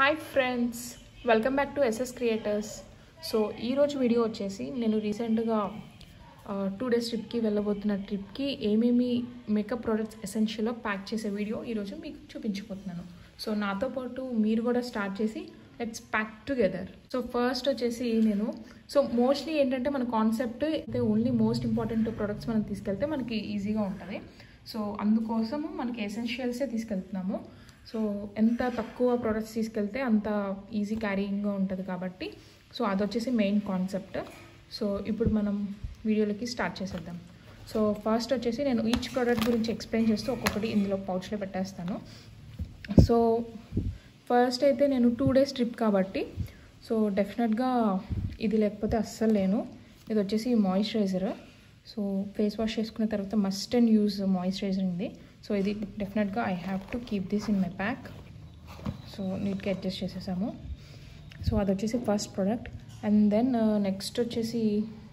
hi friends welcome back to SS creators so ఈరోజు video వచ్చేసి నేను రీసెంట్గా టూ డేస్ ట్రిప్కి వెళ్ళబోతున్న ట్రిప్కి ఏమేమి మేకప్ ప్రోడక్ట్స్ ఎసెన్షియల్గా ప్యాక్ చేసే వీడియో ఈరోజు మీకు చూపించబోతున్నాను సో నాతో పాటు మీరు కూడా స్టార్ట్ చేసి let's pack together so first వచ్చేసి నేను సో మోస్ట్లీ ఏంటంటే మన కాన్సెప్ట్ అయితే ఓన్లీ మోస్ట్ ఇంపార్టెంట్ ప్రోడక్ట్స్ మనం తీసుకెళ్తే మనకి ఈజీగా ఉంటుంది సో అందుకోసము మనకి ఎసెన్షియల్సే తీసుకెళ్తున్నాము సో ఎంత తక్కువ ప్రోడక్ట్స్ తీసుకెళ్తే అంత ఈజీ క్యారీయింగ్గా ఉంటుంది కాబట్టి సో అది వచ్చేసి మెయిన్ కాన్సెప్ట్ సో ఇప్పుడు మనం వీడియోలకి స్టార్ట్ చేసేద్దాం సో ఫస్ట్ వచ్చేసి నేను ఈచ్ ప్రోడక్ట్ గురించి ఎక్స్ప్లెయిన్ చేస్తూ ఒక్కొక్కటి ఇందులో పౌచ్లో పెట్టేస్తాను సో ఫస్ట్ అయితే నేను టూ డేస్ ట్రిప్ కాబట్టి సో డెఫినెట్గా ఇది లేకపోతే అస్సలు లేను ఇది వచ్చేసి మాయిశ్చరైజర్ సో ఫేస్ వాష్ చేసుకున్న తర్వాత మస్ట్ అండ్ యూజ్ మాయిశ్చరైజర్ ఉంది సో ఇది డెఫినెట్గా I have to keep this in my pack so నీట్గా అడ్జస్ట్ చేసేసాము సో అది వచ్చేసి first product and then next వచ్చేసి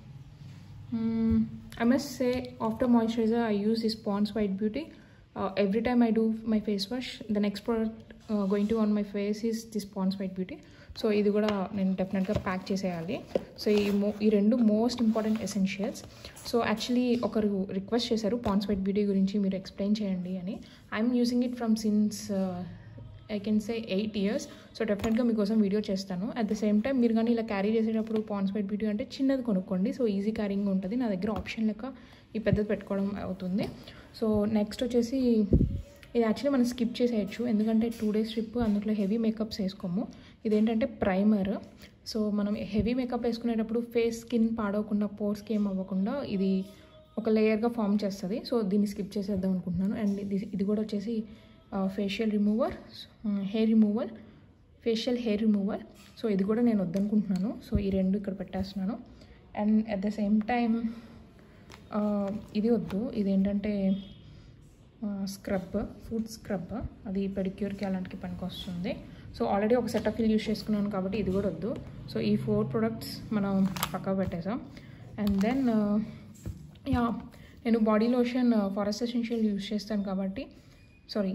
I must say after moisturiser I use this Pond's white beauty every time I do my face wash the next product going to on my face is this Pond's white beauty so ఇది కూడా నేను డెఫినెట్గా pack చేసేయాలి so ఈ మో ఈ రెండు most important essentials so actually ఒకరు రిక్వెస్ట్ చేశారు పాన్స్ వైట్ బ్యూటీ గురించి మీరు ఎక్స్ప్లెయిన్ చేయండి అని I'm using it from since I can say eight years so డెఫినెట్గా మీకోసం వీడియో చేస్తాను అట్ ద సేమ్ టైం మీరు కానీ ఇలా క్యారీ చేసేటప్పుడు పాన్స్ వైట్ బ్యూటీ అంటే చిన్నది కొనుక్కోండి సో ఈజీ క్యారింగ్ ఉంటుంది నా దగ్గర ఆప్షన్ లెక్క ఈ పెద్దది పెట్టుకోవడం అవుతుంది సో నెక్స్ట్ వచ్చేసి ఇది యాక్చువల్లీ మనం స్కిప్ చేసేయచ్చు ఎందుకంటే టూ డేస్ ట్రిప్ అందులో హెవీ మేకప్స్ వేసుకోము ఇదేంటంటే ప్రైమర్ సో మనం హెవీ మేకప్ వేసుకునేటప్పుడు ఫేస్ స్కిన్ పాడవకుండా పోర్స్కి ఏం అవ్వకుండా ఇది ఒక లేయర్గా ఫామ్ చేస్తుంది సో దీన్ని స్కిప్ చేసేద్దాం అనుకుంటున్నాను అండ్ ఇది ఇది కూడా వచ్చేసి facial remover hair removal facial hair removal so ఇది కూడా నేను వద్దనుకుంటున్నాను సో ఈ రెండు ఇక్కడ పెట్టేస్తున్నాను and at the same time ఇది వద్దు ఇదేంటంటే స్క్రబ్ ఫుడ్ స్క్రబ్ అది పెడిక్యూర్కి అలాంటికి పనికి వస్తుంది సో ఆల్రెడీ ఒక సెట్ ఆఫ్ ఫిల్ యూస్ చేసుకున్నాను కాబట్టి ఇది కూడా వద్దు సో ఈ ఫోర్ ప్రొడక్ట్స్ మనం పక్క పెట్టేసాం అండ్ దెన్ యా నేను body lotion forest essential use చేస్తాను కాబట్టి sorry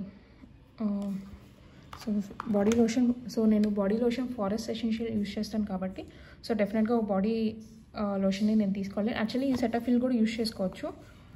so body lotion so నేను body lotion forest essential use చేస్తాను కాబట్టి సో డెఫినెట్గా బాడీ లోషన్ని నేను తీసుకోవాలి యాక్చువల్లీ ఈ సెట్ ఆఫ్ ఫిల్ కూడా యూస్ చేసుకోవచ్చు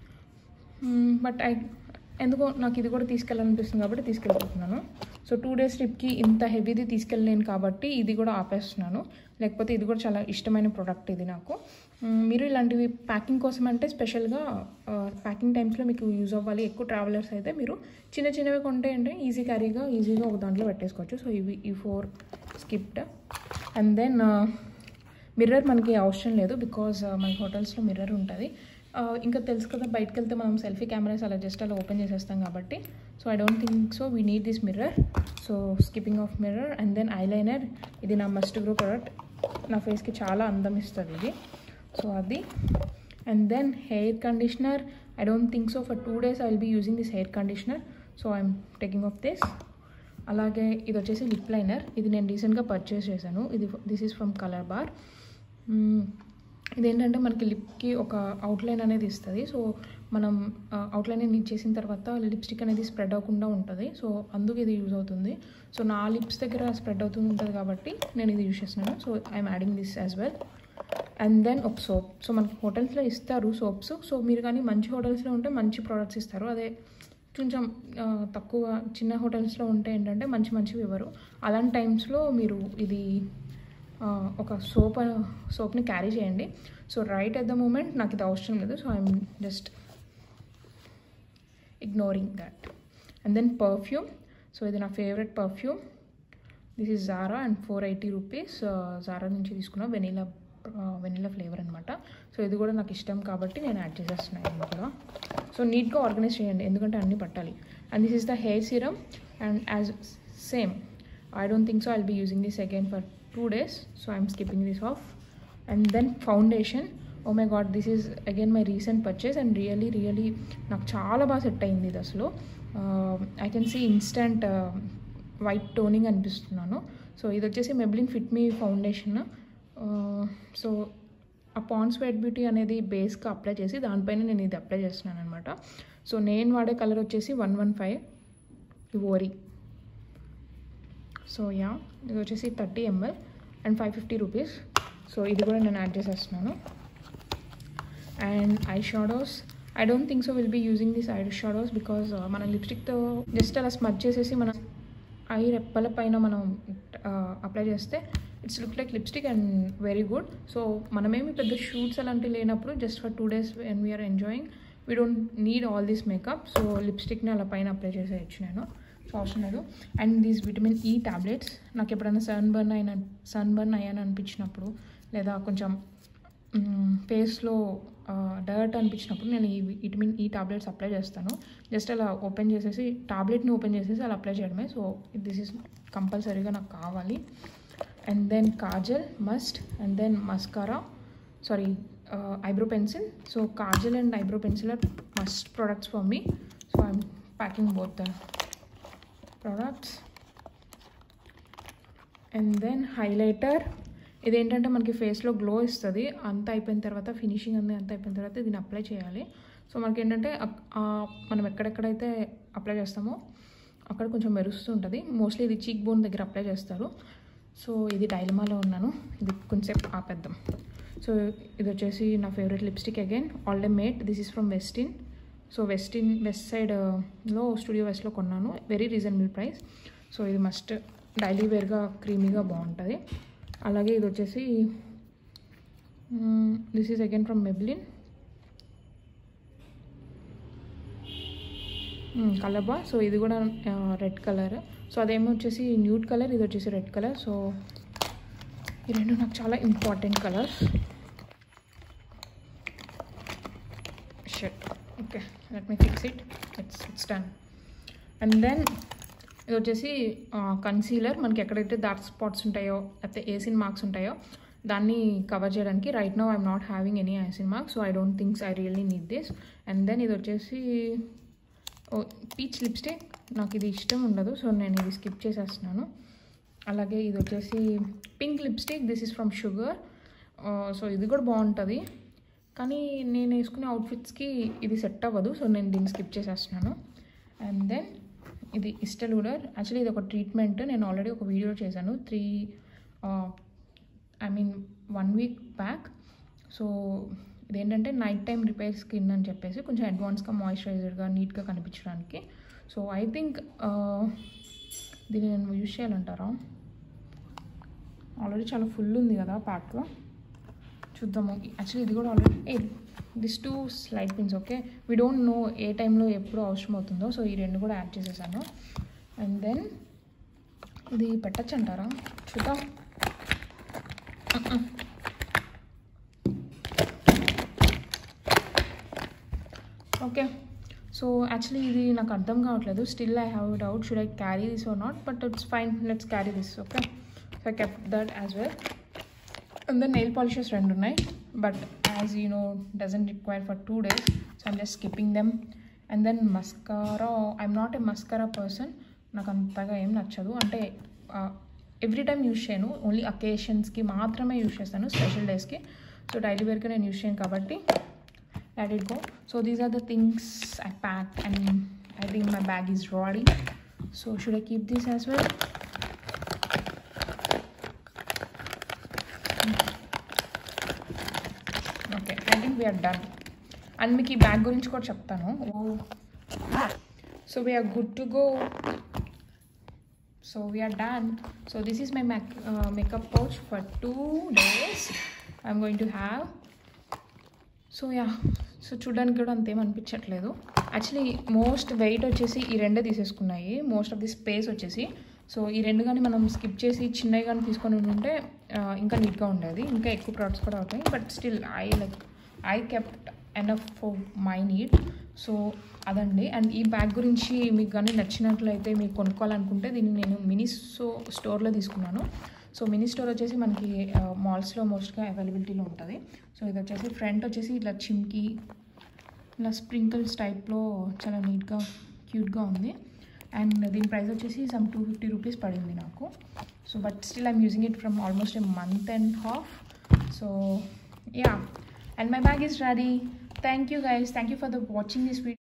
బట్ ఐ ఎందుకో నాకు ఇది కూడా తీసుకెళ్ళాలనిపిస్తుంది కాబట్టి తీసుకెళ్ళిపోతున్నాను సో టూ డేస్ ట్రిప్కి ఇంత హెవీది తీసుకెళ్ళలేను కాబట్టి ఇది కూడా ఆపేస్తున్నాను లేకపోతే ఇది కూడా చాలా ఇష్టమైన ప్రోడక్ట్ ఇది నాకు మీరు ఇలాంటివి ప్యాకింగ్ కోసం అంటే స్పెషల్గా ప్యాకింగ్ టైమ్స్లో మీకు యూజ్ అవ్వాలి ఎక్కువ ట్రావెలర్స్ అయితే మీరు చిన్న చిన్నవి కొంటే అంటే ఈజీ క్యారీగా ఈజీగా ఒక దాంట్లో పెట్టేసుకోవచ్చు సో ఇవి ఈ four skipped and then mirror మనకి అవసరం లేదు బికాజ్ మన హోటల్స్లో మిర్రర్ ఉంటుంది ఇంకా తెలుసు కదా బయటకు వెళ్తే మనం సెల్ఫీ కెమెరాస్ అలా జస్ట్ అలా ఓపెన్ చేసేస్తాం కాబట్టి so I don't think so we need this mirror so skipping off mirror and then eyeliner ఇది నా మస్ట్ గ్రో ప్రోడక్ట్ నా ఫేస్కి చాలా అందం ఇస్తుంది ఇది సో అది and then hair conditioner I don't think so for two days I will be using this hair conditioner so I'm taking off this అలాగే ఇది వచ్చేసి లిప్ లైనర్ ఇది నేను రీసెంట్గా పర్చేస్ చేశాను ఇది this is from colour bar ఇదేంటంటే మనకి లిప్కి ఒక అవుట్లైన్ అనేది ఇస్తుంది సో మనం అవుట్లైన్ చేసిన తర్వాత లిప్స్టిక్ అనేది స్ప్రెడ్ అవ్వకుండా ఉంటుంది సో అందుకు ఇది యూజ్ అవుతుంది సో నా లిప్స్ దగ్గర స్ప్రెడ్ అవుతూ ఉంటుంది కాబట్టి నేను ఇది యూజ్ చేస్తున్నాను so I'm adding this as well and then ఒక సోప్ సో మనకి హోటల్స్లో ఇస్తారు సోప్స్ సో మీరు కానీ మంచి హోటల్స్లో ఉంటే మంచి ప్రోడక్ట్స్ ఇస్తారు అదే కొంచెం తక్కువ చిన్న హోటల్స్లో ఉంటే ఏంటంటే మంచి మంచివి ఇవ్వరు అలాంటి టైమ్స్లో మీరు ఇది ఒక సోప్ సోప్ని క్యారీ చేయండి so right at the moment నాకు ఇది అవసరం లేదు so I'm just ignoring that and then perfume so ఇది నా favourite perfume this is Zara and four eighty rupees Zara నుంచి తీసుకున్న వెనీలా వెనీలా ఫ్లేవర్ అనమాట సో ఇది కూడా నాకు ఇష్టం కాబట్టి నేను యాడ్ చేసేస్తున్నాను ఇది కూడా సో నీట్గా ఆర్గనైజ్ చేయండి ఎందుకంటే అన్నీ పట్టాలి and this is the hair serum and as same I don't think so I'll be using this again for two days so I'm skipping this off and then foundation oh my god this is again my recent purchase and really really నాకు చాలా బాగా set అయింది ఇది అసలు I can see instant white toning అనిపిస్తున్నాను so ఇది వచ్చేసి Maybelline fit me foundation so ఆ పాన్స్ వైట్ బ్యూటీ అనేది బేస్గా అప్లై చేసి దానిపైన నేను ఇది అప్లై చేస్తున్నాను అనమాట సో నేను వాడే కలర్ వచ్చేసి one one five ivory so yeah ఇది వచ్చేసి thirty ML and five fifty rupees so ఇది కూడా నేను యాడ్ చేసేస్తున్నాను and eye shadows I don't think so will be using this eye shadows because మన లిప్స్టిక్తో జస్ట్ అలా స్మచ్ చేసేసి మన ఐ రెప్పల పైన మనం అప్లై చేస్తే it's look like lipstick and very good so మనమేమి పెద్ద షూట్స్ అలాంటివి లేనప్పుడు just for two days when we're enjoying we don't need all this makeup so లిప్స్టిక్ని అలా పైన అప్లై చేసేయచ్చు నేను సో అవసరం లేదు and these vitamin E tablets నాకు ఎప్పుడైనా సన్ బర్న్ అయిన సన్ బర్న్ అయ్యాను అనిపించినప్పుడు లేదా కొంచెం ఫేస్లో డర్ట్ అనిపించినప్పుడు నేను ఈ విటమిన్ ఈ టాబ్లెట్స్ అప్లై చేస్తాను జస్ట్ అలా ఓపెన్ చేసేసి టాబ్లెట్ని ఓపెన్ చేసేసి అలా అప్లై చేయడమే సో దిస్ ఇస్ కంపల్సరీగా నాకు కావాలి and then kajal must and then mascara sorry eyebrow pencil so kajal and eyebrow pencil are must products for me so I'm packing both the products and then highlighter ఇదేంటంటే మనకి ఫేస్లో glow ఇస్తుంది అంతా అయిపోయిన తర్వాత ఫినిషింగ్ అంది అంతా అయిపోయిన తర్వాత దీన్ని అప్లై చేయాలి సో మనకి ఏంటంటే మనం ఎక్కడెక్కడైతే అప్లై చేస్తామో అక్కడ కొంచెం మెరుస్తూ ఉంటుంది మోస్ట్లీ ఇది చీక్ బోన్ దగ్గర అప్లై చేస్తారు సో ఇది డైలమాలో ఉన్నాను ఇది కొంచెం ఆపేద్దాం సో ఇది వచ్చేసి నా favourite lipstick again all day matte this is from Westin so Westin west సైడ్లో స్టూడియో వెస్ట్లో కొన్నాను వెరీ రీజనబుల్ ప్రైస్ సో ఇది మస్ట్ డైలీ వేర్గా క్రీమీగా బాగుంటుంది అలాగే ఇది వచ్చేసి this is again from Maybelline కలబా సో ఇది కూడా రెడ్ కలర్ సో అదేమో వచ్చేసి న్యూడ్ కలర్ ఇది వచ్చేసి రెడ్ కలర్ సో ఈ రెండు నాకు చాలా important colours shirt okay let me fix it it's it's done and then ఇది వచ్చేసి కన్సీలర్ మనకి ఎక్కడైతే డార్క్ స్పాట్స్ ఉంటాయో లేకపోతే ఏసిన్ మార్క్స్ ఉంటాయో దాన్ని కవర్ చేయడానికి right no I'm not having any ఐసిన్ marks so I don't thinks I really need this and then ఇది వచ్చేసి పీచ్ లిప్స్టిక్ నాకు ఇది ఇష్టం ఉండదు సో నేను ఇది స్కిప్ చేసేస్తున్నాను అలాగే ఇది వచ్చేసి pink lipstick this is from Sugar so ఇది కూడా బాగుంటుంది కానీ నేను వేసుకునే అవుట్ఫిట్స్కి ఇది సెట్ అవ్వదు సో నేను దీన్ని స్కిప్ చేసేస్తున్నాను అండ్ దెన్ ఇది ఇస్టలూడర్ యాక్చువల్లీ ఇది ఒక ట్రీట్మెంట్ నేను ఆల్రెడీ ఒక వీడియో చేశాను three I mean one week back so ఇదేంటంటే నైట్ టైం రిపేర్ స్కిన్ అని చెప్పేసి కొంచెం అడ్వాన్స్గా మాయిశ్చరైజర్గా నీట్గా కనిపించడానికి సో ఐ థింక్ దీన్ని నేను యూజ్ చేయాలంటారా ఆల్రెడీ చాలా ఫుల్ ఉంది కదా ప్యాక్ చూద్దాము యాక్చువల్లీ ఇది కూడా already a this two slide pins okay we don't know a టైంలో ఎప్పుడు అవసరం అవుతుందో సో ఈ రెండు కూడా యాడ్ చేసేసాను అండ్ దెన్ ఇది పెట్టచ్చు అంటారా చూద్దాం ఓకే సో యాక్చువల్లీ ఇది నాకు అర్థం కావట్లేదు still I have doubt should I carry this or not but it's fine let's carry this okay so I kept that as well and then nail polishes రెండు ఉన్నాయి but as you know doesn't require for two days so I'm just skipping them and then mascara I'm not a mascara person నాకు అంతగా ఏం నచ్చదు అంటే every time use చేయను only అకేషన్స్కి మాత్రమే యూజ్ చేస్తాను స్పెషల్ డేస్కి సో డైలీ వేర్కి నేను యూజ్ చేయను కాబట్టి let it go so these are the things i packed and i think my bag is ready so should i keep this as well okay I think we're done and మీకు ఈ bag గురించి కూడా చెప్తాను so we're good to go so we're done so this is my make makeup pouch for two days I'm going to have so yeah so చూడడానికి కూడా అంతేం అనిపించట్లేదు actually most wait వచ్చేసి ఈ రెండే తీసేసుకున్నాయి మోస్ట్ ఆఫ్ ది స్పేస్ వచ్చేసి so ఈ రెండు కానీ మనం స్కిప్ చేసి చిన్నవి కానీ తీసుకొని ఉంటే ఇంకా నీట్గా ఉండేది ఇంకా ఎక్కువ ప్రోడక్ట్స్ కూడా అవుతాయి but still I like I kept enough for my need so అదండి అండ్ ఈ బ్యాగ్ గురించి మీకు కానీ నచ్చినట్లయితే మీకు కొనుక్కోవాలనుకుంటే దీన్ని నేను మినీ సో స్టోర్లో తీసుకున్నాను సో మినీ స్టోర్ వచ్చేసి మనకి మాల్స్లో మోస్ట్గా అవైలబిలిటీలో ఉంటుంది సో ఇది వచ్చేసి ఫ్రంట్ వచ్చేసి ఇట్లా చిమ్కి ఇలా స్ప్రింకిల్స్ టైప్లో చాలా నీట్గా క్యూట్గా ఉంది అండ్ దీని ప్రైస్ వచ్చేసి సమ్ టూ ఫిఫ్టీ రూపీస్ పడింది నాకు so but still I'm using it from almost a month and half so yeah and my bag is ready thank you guys thank you for the watching this video